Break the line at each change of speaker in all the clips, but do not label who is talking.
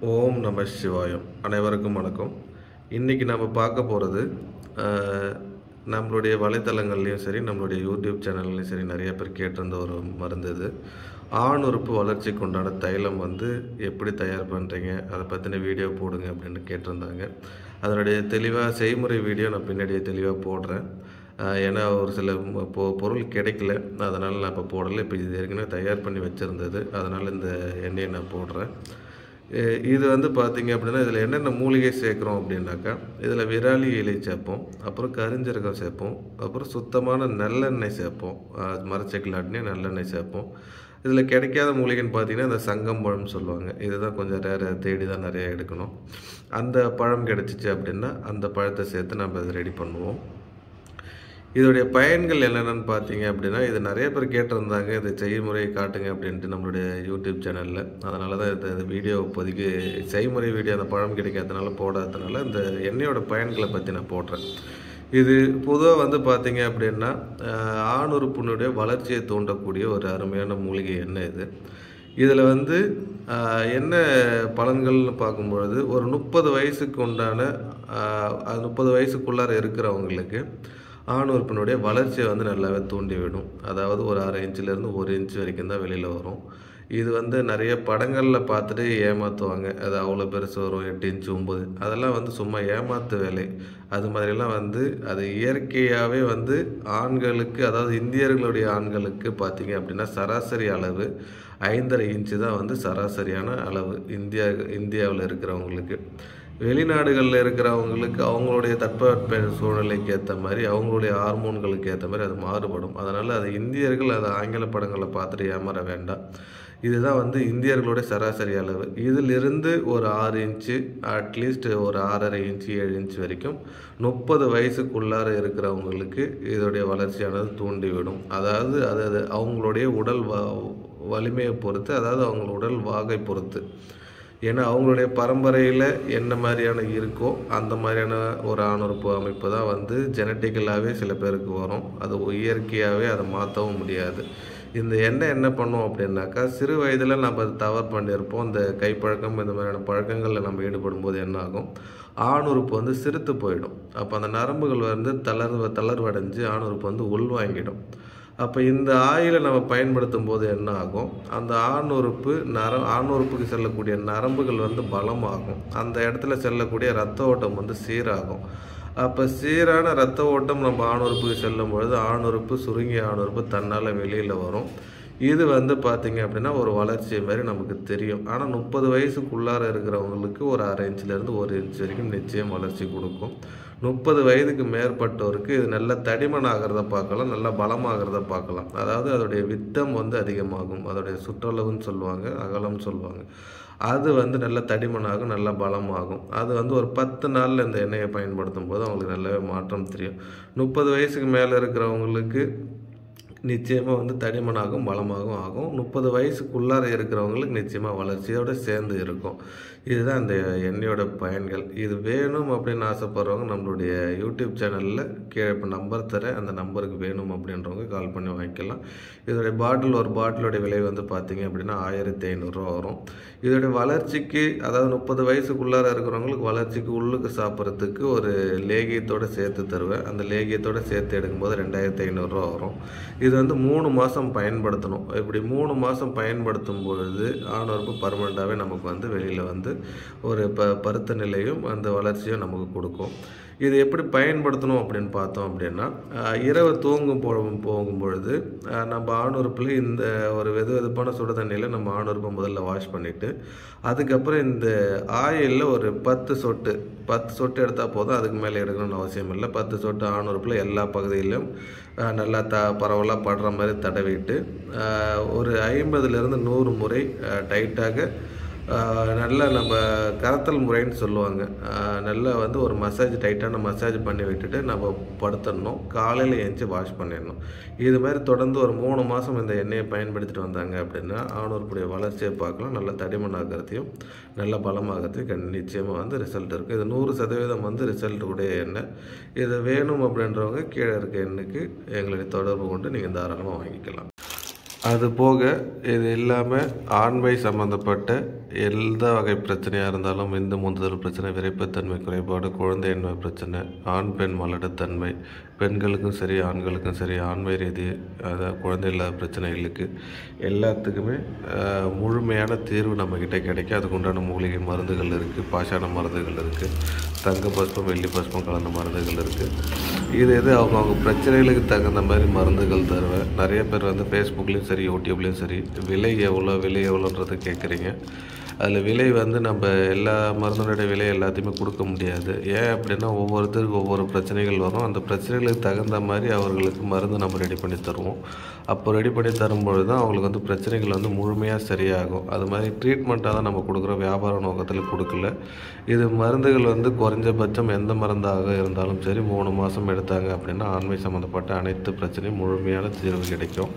ஓம் நம சிவாயம் அனைவருக்கும் வணக்கம் இன்றைக்கி நம்ம பார்க்க போகிறது நம்மளுடைய வலைத்தளங்கள்லேயும் சரி நம்மளுடைய யூடியூப் சேனல்லையும் சரி நிறைய பேர் கேட்டிருந்த ஒரு மருந்து இது ஆண் உறுப்பு வளர்ச்சிக்கு உண்டான தைலம் வந்து எப்படி தயார் பண்ணுறீங்க அதை பற்றின வீடியோ போடுங்க அப்படின்னு கேட்டிருந்தாங்க அதனுடைய தெளிவாக செய்முறை வீடியோ நான் பின்னாடியே தெளிவாக போடுறேன் ஆஹ் ஏன்னா ஒரு சில ம- பொ பொருள் கிடைக்கல அதனால் நான் இப்போ போடலை இப்போ இது ஏற்கனவே தயார் பண்ணி வச்சுருந்தது அதனால் இந்த எண்ணெயை நான் போடுறேன் இ- இது வந்து பார்த்தீங்க அப்படின்னா இதில் என்னென்ன மூலிகை சேர்க்குறோம் அப்படின்னாக்கா இதில் விராலி இலை சேர்ப்போம் அப்புறம் கரிஞ்சீரகம் சேர்ப்போம் அப்புறம் சுத்தமான நல்லெண்ணெய் சேர்ப்போம் அது மரச்செக்கிலாட்டினே நல்லெண்ணெய் சேர்ப்போம் இதில் கிடைக்காத மூலிகைன்னு பார்த்தீங்கன்னா இந்த சங்கம் பழம் சொல்லுவாங்க இதுதான் கொஞ்சம் ரேர தேடி தான் நிறைய எடுக்கணும் அந்த பழம் கிடச்சிச்சு அப்படின்னா அந்த பழத்தை சேர்த்து நம்ம இதை ரெடி பண்ணுவோம் இதோடைய பயன்கள் என்னென்னு பார்த்தீங்க அப்படின்னா இது நிறைய பேர் கேட்டிருந்தாங்க இது செய்முறை காட்டுங்க அப்படின்ட்டு நம்மளுடைய யூடியூப் சேனலில் அதனால தான் இந்த இந்த வீடியோ இப்போதைக்கு செய்முறை வீடியோ அந்த பழம் கிடைக்காதனால போடாததுனால இந்த எண்ணெயோட பயன்களை பற்றி நான் போடுறேன் இது பொதுவாக வந்து பார்த்தீங்க அப்படின்னா ஆஹ், ஆண் உறுப்பினுடைய வளர்ச்சியை தூண்டக்கூடிய ஒரு அருமையான மூலிகை எண்ணெய் இது இதில் வந்து ஆஹ், என்ன பலன்கள்னு பார்க்கும்பொழுது ஒரு முப்பது வயசுக்கு உண்டான ஆஹ், அது முப்பது வயசுக்குள்ளார இருக்கிறவங்களுக்கு ஆண் உறுப்பினுடைய வளர்ச்சியை வந்து நல்லாவே தூண்டிவிடும் அதாவது ஒரு அரை இன்ச்சிலேருந்து ஒரு இன்ச் வரைக்கும் தான் வெளியில் வரும் இது வந்து நிறைய படங்களில் பார்த்துட்டு ஏமாற்றுவாங்க அது அவ்வளோ பெருசு வரும் எட்டு இன்ச்சு ஒம்பது அதெல்லாம் வந்து சும்மா ஏமாத்து வேலை அது மாதிரிலாம் வந்து அது இயற்கையாகவே வந்து ஆண்களுக்கு அதாவது இந்தியர்களுடைய ஆண்களுக்கு பார்த்தீங்க அப்படின்னா சராசரி அளவு ஐந்தரை இன்ச்சு தான் வந்து சராசரியான அளவு இந்தியா இந்தியாவில் இருக்கிறவங்களுக்கு வெளிநாடுகளில் இருக்கிறவங்களுக்கு அவங்களுடைய தட்பவெட்ப சூழ்நிலைக்கு ஏற்ற மாதிரி அவங்களுடைய ஹார்மோன்களுக்கு ஏற்ற மாதிரி அது மாறுபடும் அதனால் அது இந்தியர்கள் அது ஆங்கில படங்களை பார்த்துட்டு ஏமாற வேண்டாம் இதுதான் வந்து இதனுடைய சராசரி அளவு இதிலிருந்து ஒரு ஆறு இன்ச்சு அட்லீஸ்ட் ஒரு ஆறரை இன்ச்சு ஏழு இன்ச் வரைக்கும் முப்பது வயசுக்குள்ளார இருக்கிறவங்களுக்கு இதோடைய வளர்ச்சியானது தூண்டிவிடும் அதாவது அது அது அவங்களுடைய உடல் வ வலிமையை பொறுத்து அதாவது அவங்க உடல் வாகை பொறுத்து ஏன்னா அவங்களுடைய பரம்பரையில் என்ன மாதிரியான இருக்கோ அந்த மாதிரியான ஒரு ஆணுறுப்பு அமைப்பு தான் வந்து ஜெனட்டிக்கலாகவே சில பேருக்கு வரும் அது இயற்கையாகவே அதை மாற்றவும் முடியாது இந்த எண்ணெய் என்ன பண்ணும் அப்படின்னாக்கா சிறு வயதில் நம்ம அது தவறு பண்ணியிருப்போம் இந்த கைப்பழக்கம் இந்த மாதிரியான பழக்கங்களில் நம்ம ஈடுபடும் போது என்ன ஆகும் ஆணுறுப்பு வந்து சிறுத்து போயிடும் அப்போ அந்த நரம்புகள் வந்து தளர்வு தளர்வடைஞ்சு ஆணுறுப்பு வந்து உள்வாங்கிடும் அப்போ இந்த ஆயிலை நம்ம பயன்படுத்தும் போது என்ன ஆகும் அந்த ஆணுறுப்பு நர ஆணுறுப்புக்கு செல்லக்கூடிய நரம்புகள் வந்து பலமாகும் அந்த இடத்துல செல்லக்கூடிய ரத்த ஓட்டம் வந்து சீராகும் அப்போ சீரான ரத்த ஓட்டம் நம்ம ஆணுறுப்புக்கு செல்லும் பொழுது ஆணுறுப்பு சுருங்கிய ஆணுறுப்பு தன்னால் வெளியில் வரும் இது வந்து பார்த்தீங்க அப்படின்னா ஒரு வளர்ச்சி மாதிரி நமக்கு தெரியும் ஆனால் முப்பது வயசுக்குள்ளார இருக்கிறவங்களுக்கு ஒரு அரை இன்ச்சிலேருந்து ஒரு இன்ச் வரைக்கும் நிச்சயம் வளர்ச்சி கொடுக்கும் முப்பது வயதுக்கு மேற்பட்டோருக்கு இது நல்ல தடிமன் ஆகிறத பார்க்கலாம் நல்லா பலமாகிறத பார்க்கலாம் அதாவது அதோடைய விட்டம் வந்து அதிகமாகும் அதோடைய சுற்றளவுன்னு சொல்லுவாங்க அகலம் சொல்லுவாங்க அது வந்து நல்ல தடிமனாகும் நல்ல பலமாகும் அது வந்து ஒரு பத்து நாளில் இந்த எண்ணெயை பயன்படுத்தும் போது அவங்களுக்கு நல்லாவே மாற்றம் தெரியும் முப்பது வயசுக்கு மேலே இருக்கிறவங்களுக்கு நிச்சயமாக வந்து தடிமனாகும் பலமாகவும் ஆகும் முப்பது வயசுக்குள்ளார இருக்கிறவங்களுக்கு நிச்சயமாக வளர்ச்சியோடு சேர்ந்து இருக்கும் இதுதான் இந்த எண்ணெயோட பயன்கள் இது வேணும் அப்படின்னு ஆசைப்படுறவங்க நம்மளுடைய யூடியூப் சேனலில் கீழே இப்போ நம்பர் தரேன் அந்த நம்பருக்கு வேணும் அப்படின்றவங்க கால் பண்ணி வாங்கிக்கலாம் இதோடைய பாட்டில் ஒரு பாட்டிலோடைய விலை வந்து பார்த்தீங்க அப்படின்னா ஆயிரத்தி ஐநூறுரூவா வரும் இதோடைய வளர்ச்சிக்கு அதாவது முப்பது வயசுக்குள்ளார இருக்கிறவங்களுக்கு வளர்ச்சிக்கு உள்ளுக்கு சாப்பிட்றதுக்கு ஒரு லேகியத்தோடு சேர்த்து தருவேன் அந்த லேகியத்தோடு சேர்த்து எடுக்கும்போது ரெண்டாயிரத்தி ஐநூறுரூவா வரும் இது வந்து மூணு மாதம் பயன்படுத்தணும் இப்படி மூணு மாதம் பயன்படுத்தும் பொழுது ஆணவர்ப்பு பர்மனெண்ட்டாகவே நமக்கு வந்து வெளியில் வந்து ஒரு ப பருத்த நிலையும் அந்த வளர்ச்சியும் நமக்கு கொடுக்கும் இது எப்படி பயன்படுத்தணும் அப்படின்னு பார்த்தோம் அப்படின்னா ஆஹ், இரவு தூங்கும் போ போகும் பொழுது ஆஹ், நம்ம ஆணுறுப்பில் இந்த ஒரு வெது வெதுப்பான சுடு தண்ணியில் நம்ம ஆணுறுப்பை முதல்ல வாஷ் பண்ணிவிட்டு அதுக்கப்புறம் இந்த ஆயிலில் ஒரு பத்து சொட்டு பத்து சொட்டு எடுத்தால் போதும் அதுக்கு மேலே எடுக்கணும்னு அவசியம் இல்லை பத்து சொட்டு ஆணுறுப்பில் எல்லா பகுதியிலும் ஆஹ், நல்லா த பரவலாக படுற மாதிரி தடவிட்டு ஆஹ், ஒரு ஐம்பதுலேருந்து நூறு முறை ஆஹ், டைட்டாக ஆஹ் நல்லா நம்ம கரத்தல் முறைன்னு சொல்லுவாங்க ஆஹ் நல்லா வந்து ஒரு மசாஜ் டைட்டான மசாஜ் பண்ணி விட்டுட்டு நம்ம படுத்துடணும் காலையில் எழுந்துச்சி வாஷ் பண்ணிடணும் இது மாதிரி தொடர்ந்து ஒரு மூணு மாதம் இந்த எண்ணெயை பயன்படுத்திட்டு வந்தாங்க அப்படின்னா ஆணூர்ப்புடைய வளர்ச்சியை பார்க்கலாம் நல்ல தடிமனாகிறதையும் நல்ல பலமாகிறதையும் கண் நிச்சயமாக வந்து ரிசல்ட் இருக்குது இது நூறு சதவீதம் வந்து ரிசல்ட் உடைய எண்ணெய் இது வேணும் அப்படின்றவங்க கீழே இருக்க எண்ணுக்கு எங்களுடைய தொடர்பு கொண்டு நீங்கள் தாராளமாக வாங்கிக்கலாம் அது போக இது இல்லாமல் ஆண்மை சம்மந்தப்பட்ட எந்த வகை பிரச்சனையாக இருந்தாலும் விந்து முந்துதல் பிரச்சனை விரைப்புத்தன்மை குறைபாடு குழந்தையின்மை பிரச்சனை ஆண் பெண் மலட்டுத்தன்மை பெண்களுக்கும் சரி ஆண்களுக்கும் சரி ஆண்மை ரீதி அதாவது குழந்தை இல்லாத பிரச்சனைகளுக்கு எல்லாத்துக்குமே ஆஹ், முழுமையான தீர்வு நம்மக்கிட்ட கிடைக்கும் அதுக்கு உண்டான மூலிகை மருந்துகள் இருக்குது பாஷாண மருந்துகள் இருக்குது தங்க பஸ்பம் வெள்ளி பஸ்பம் கலந்த மருந்துகள் இருக்குது இது எது அவங்கவுங்க பிரச்சனைகளுக்கு தகுந்த மாதிரி மருந்துகள் தருவேன் நிறைய பேர் வந்து ஃபேஸ்புக்லேயும் சரி யூடியூப்லேயும் சரி விலை எவ்வளோ விலை எவ்வளோன்றது கேட்குறீங்க அதில் விலை வந்து நம்ம எல்லா மருந்துடைய விலை எல்லாத்தையுமே கொடுக்க முடியாது ஏன் அப்படின்னா ஒவ்வொருத்தருக்கு ஒவ்வொரு பிரச்சனைகள் வரும் அந்த பிரச்சனைகளுக்கு தகுந்த மாதிரி அவர்களுக்கு மருந்து நம்ம ரெடி பண்ணி தருவோம் அப்போ ரெடி பண்ணி தரும்பொழுது தான் அவங்களுக்கு வந்து பிரச்சனைகள் வந்து முழுமையாக சரியாகும் அது மாதிரி ட்ரீட்மெண்ட்டாக தான் நம்ம கொடுக்குறோம் வியாபார நோக்கத்தில் கொடுக்கல இது மருந்துகள் வந்து குறைஞ்சபட்சம் எந்த மருந்தாக இருந்தாலும் சரி மூணு மாதம் எடுத்தாங்க அப்படின்னா ஆண்மை சம்மந்தப்பட்ட அனைத்து பிரச்சனையும் முழுமையான தீர்வு கிடைக்கும்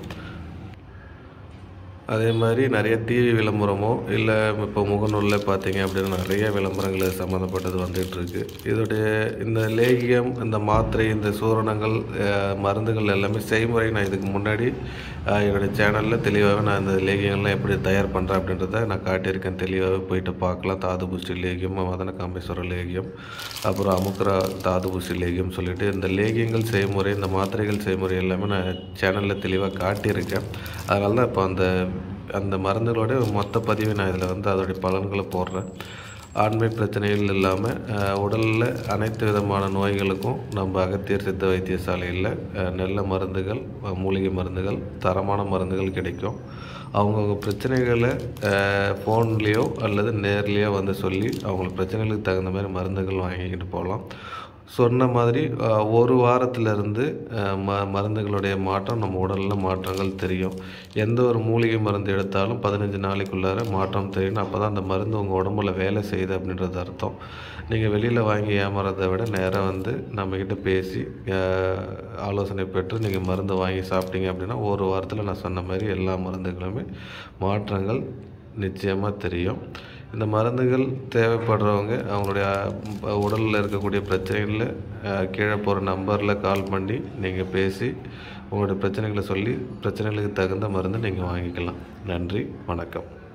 அதே மாதிரி நிறைய டிவி விளம்பரமோ இல்லை இப்போ முகநூலில் பார்த்தீங்க அப்படின்னா நிறைய விளம்பரங்கள் சம்மந்தப்பட்டது வந்துகிட்டு இருக்கு இதோடைய இந்த லேகியம் இந்த மாத்திரை இந்த சூரணங்கள் அஹ், மருந்துகள் எல்லாமே செய்முறை நான் இதுக்கு முன்னாடி அஹ், என்னுடைய சேனலில் தெளிவாகவே நான் இந்த லேகியங்கள்லாம் எப்படி தயார் பண்ணுறேன் அப்படின்றத நான் காட்டியிருக்கேன் தெளிவாகவே போயிட்டு பார்க்கலாம் தாது புஷ்டி லேகியம் மதன காமேஸ்வர லேகியம் அப்புறம் அமுக்ரா தாது புஷ்டி லேகியம் சொல்லிட்டு இந்த லேகியங்கள் செய்முறை இந்த மாத்திரைகள் செய்முறை எல்லாமே நான் சேனலில் தெளிவாக காட்டியிருக்கேன் அதனால தான் இப்போ அந்த அந்த மருந்துகளோட மொத்த பதிவை நான் இதில் வந்து அதோடைய பலன்களை போடுறேன் ஆண்மை பிரச்சனைகள் இல்லாமல் உடலில் அனைத்து விதமான நோய்களுக்கும் நம்ம அகத்தியர் சித்த வைத்தியசாலையில் அஹ், நல்ல மருந்துகள் அஹ், மூலிகை மருந்துகள் தரமான மருந்துகள் கிடைக்கும் அவங்கவுங்க பிரச்சனைகளை ஃபோன்லேயோ அல்லது நேர்லேயோ வந்து சொல்லி அவங்களுக்கு பிரச்சனைகளுக்கு தகுந்த மாதிரி மருந்துகள் வாங்கிக்கிட்டு போகலாம் சொன்ன மாதிரி அஹ், ஒரு வாரத்திலிருந்து அஹ், ம மருந்துகளுடைய மாற்றம் நம்ம உடலில் மாற்றங்கள் தெரியும் எந்த ஒரு மூலிகை மருந்து எடுத்தாலும் பதினஞ்சு நாளைக்குள்ளார மாற்றம் தெரியணும் அப்போ தான் அந்த மருந்து உங்கள் உடம்புல வேலை செய்யுது அப்படின்றது அர்த்தம் நீங்கள் வெளியில் வாங்கி ஏமாறதை விட நேராக வந்து நம்மக்கிட்ட பேசி அஹ், ஆலோசனை பெற்று நீங்கள் மருந்து வாங்கி சாப்பிட்டீங்க அப்படின்னா ஒரு வாரத்தில் நான் சொன்ன மாதிரி எல்லா மருந்துகளுமே மாற்றங்கள் நிச்சயமாக தெரியும் இந்த மருந்துகள் தேவைப்படுறவங்க அவங்களுடைய உடலில் இருக்கக்கூடிய பிரச்சனைகளில் அஹ், கீழே போகிற நம்பரில் கால் பண்ணி நீங்கள் பேசி உங்களுடைய பிரச்சனைகளை சொல்லி பிரச்சனைகளுக்கு தகுந்த மருந்து நீங்கள் வாங்கிக்கலாம் நன்றி வணக்கம்